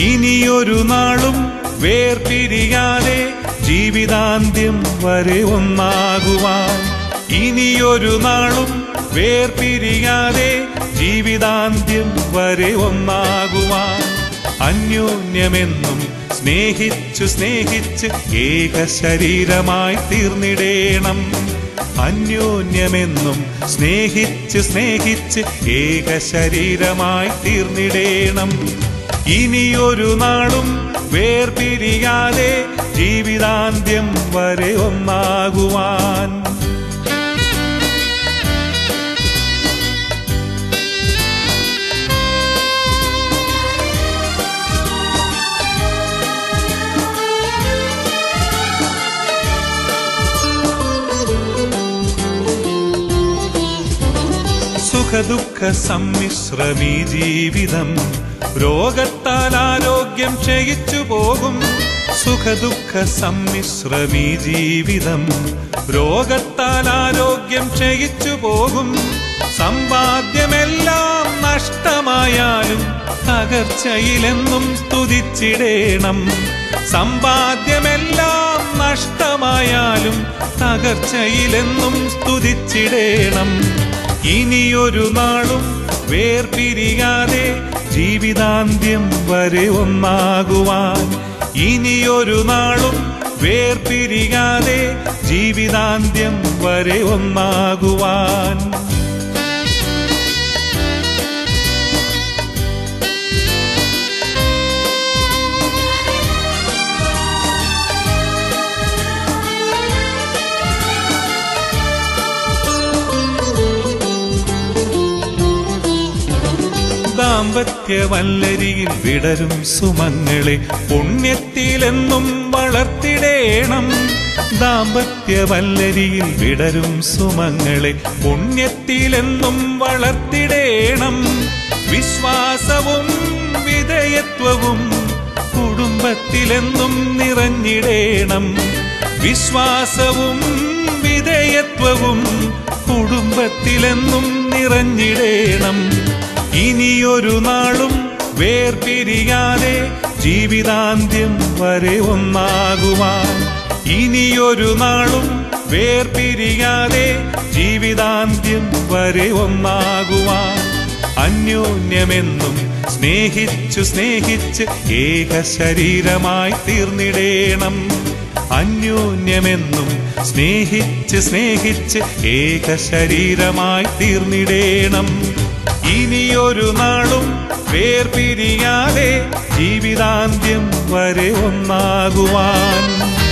ഇനിയൊരു നാളും വേർപിരിയാതെ ജീവിതാന്ത്യം വരെ ഒന്നാകുവാൻ ഇനിയൊരു നാളും വേർപിരിയാതെ ജീവിതാന്ത്യം വരെ ഒന്നാകുവാൻ അന്യോന്യമെന്നും സ്നേഹിച്ചു സ്നേഹിച്ച് ഏക ശരീരമായി തീർന്നിടേണം അന്യോന്യമെന്നും സ്നേഹിച്ച് സ്നേഹിച്ച് ഏക ശരീരമായി തീർന്നിടേണം ഇനിയൊരു നാളും വേർപിരിയാതെ ജീവിതാന്ത്യം വരെ ഒന്നാകുവാൻ സുഖദുഃഖ സമ്മിശ്രമീ ജീവിതം രോഗത്താൽ ആരോഗ്യം ക്ഷയിച്ചു പോകും സുഖദുഃഖ സമ്മിശ്രമീ ജീവിതം രോഗത്താൽ ആരോഗ്യം ക്ഷയിച്ചു പോകും സമ്പാദ്യമെല്ലാം നഷ്ടമായാലും തകർച്ചയിലെന്നും സ്തുതിച്ചിടേണം സമ്പാദ്യമെല്ലാം നഷ്ടമായാലും തകർച്ചയിലെന്നും സ്തുതിച്ചിടേണം ഇനിയൊരു നാളും വേർപിരിയാതെ ജീവിതാന്ത്യം വരെ ഒന്നാകുവാൻ ഇനിയൊരു നാളും വേർപിരിയാതെ ജീവിതാന്ത്യം വരെ ഒന്നാകുവാൻ ദാമ്പത്യവല്ലരിയിൽ വിടരും സുമങ്ങളെ പുണ്യത്തിലെന്നും വളർത്തിടേണം ദാമ്പത്യവല്ലരിയിൽ വിടരും സുമങ്ങളെ പുണ്യത്തിലെന്നും വളർത്തിടേണം വിശ്വാസവും വിധേയത്വവും കുടുംബത്തിലെന്നും നിറഞ്ഞിടേണം വിശ്വാസവും വിധേയത്വവും കുടുംബത്തിലെന്നും നിറഞ്ഞിടേണം ഇനിയൊരു നാളും വേർപിരിയാതെ ജീവിതാന്ത്യം വരെ ഒന്നാകുവാൻ ഇനിയൊരു നാളും വേർപിരിയാതെ ജീവിതാന്ത്യം വരെ ഒന്നാകുവാൻ അന്യോന്യമെന്നും സ്നേഹിച്ചു സ്നേഹിച്ച് ഏക ശരീരമായി തീർന്നിടേണം അന്യോന്യമെന്നും സ്നേഹിച്ച് സ്നേഹിച്ച് ഏക ശരീരമായി തീർന്നിടേണം ഇനിയൊരു നാളും വേർപിരിയാതെ ജീവിതാന്ത്യം വരെ ഒന്നാകുവാൻ